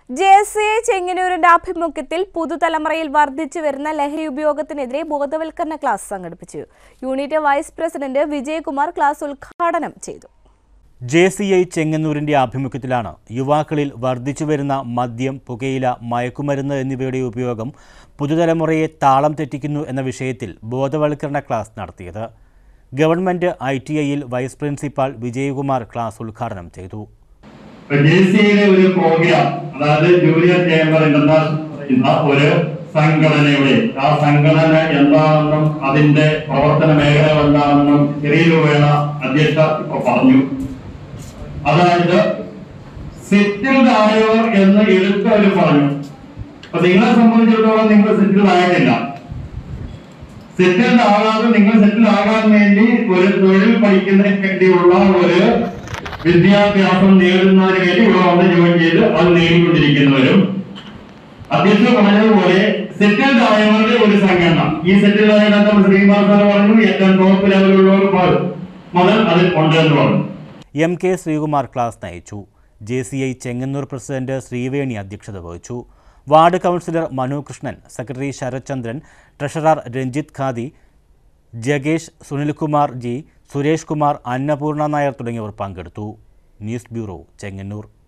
J S A ചെങ്ങന്നൂരിന്റെ ആഭിമുഖ്യത്തിൽ പുതുതലമുറയിൽ വർദ്ധിച്ചു വരുന്ന ലഹരി ഉപയോഗത്തിനെതിരെ ബോധവൽക്കരണ ക്ലാസ് സംഘടിപ്പിച്ചു unit vice president Vijayakumar class ഉദ്ഘാടനം ചെയ്തു ജെ സി ഐ ചെങ്ങന്നൂരിന്റെ ആഭിമുഖ്യത്തിലാണ് യുവാക്കളിൽ വർദ്ധിച്ചുവരുന്ന മദ്യം പുകയില മയക്കുമരുന്ന് എന്നിവയുടെ ഉപയോഗം പുതുതലമുറയെ താളം തെറ്റിക്കുന്നു എന്ന വിഷയത്തിൽ ബോധവൽക്കരണ ക്ലാസ് നടത്തിയത് ഗവൺമെന്റ് ഐ ടി ഐയിൽ വൈസ് പ്രിൻസിപ്പാൾ വിജയകുമാർ ക്ലാസ് ഉദ്ഘാടനം ചെയ്തു ദേശീയയിലെ ഒരു പ്രോഗ്രാം അതായത് ജൂനിയർ ചേംബർ ഇന്റർനാഷണൽ എന്ന ഒരു സംഘടനയുടെ ആ സംഘടന എന്താണെന്നും അതിന്റെ പ്രവർത്തന മേഖല എന്താണെന്നും ചെറിയ വേണ അധ്യക്ഷ ഇപ്പൊ പറഞ്ഞു അതായത് സെറ്റിൽഡ് ആയവർ എന്ന് എടുത്ത് അവർ പറഞ്ഞു അപ്പൊ നിങ്ങളെ സംബന്ധിച്ചിടത്തോളം നിങ്ങൾ സെറ്റിൽഡ് ആയിട്ടില്ല സെറ്റിൽഡ് ആകാതെ നിങ്ങൾ സെറ്റിൽ ആകാൻ വേണ്ടി ഒരു തൊഴിൽ പഠിക്കുന്നതിന് വേണ്ടിയുള്ള ഒരു വിദ്യാഭ്യാസം നേടുന്നതിന് വേണ്ടി ഇവിടെ വന്ന് ജോയിൻ ചെയ്ത് അത് നേടിക്കൊണ്ടിരിക്കുന്നവരും അധ്യക്ഷ പറഞ്ഞതുപോലെ സെറ്റിൽഡ് ആയവരുടെ ഒരു സംഘടന ഈ സെറ്റിൽഡ് ആയ നമ്മൾ ശ്രീകുമാർ സാർ പറഞ്ഞു ഏറ്റവും ടോപ്പ് ലെവലിലുള്ളവർ മുതൽ അതിൽ ഉണ്ട് എന്ന് പറഞ്ഞു എം കെ ശ്രീകുമാർ ക്ലാസ് നയിച്ചു J C I Chengannur president Sreeveni അധ്യക്ഷത വഹിച്ചു ward councillor Manu Krishnan secretary Sarathchandran treasurer Ranjith Khadi ജഗേഷ് സുനിൽകുമാർ ജി സുരേഷ് കുമാർ അന്നപൂർണ നായർ തുടങ്ങിയവർ പങ്കെടുത്തു ന്യൂസ് ബ്യൂറോ ചെങ്ങന്നൂർ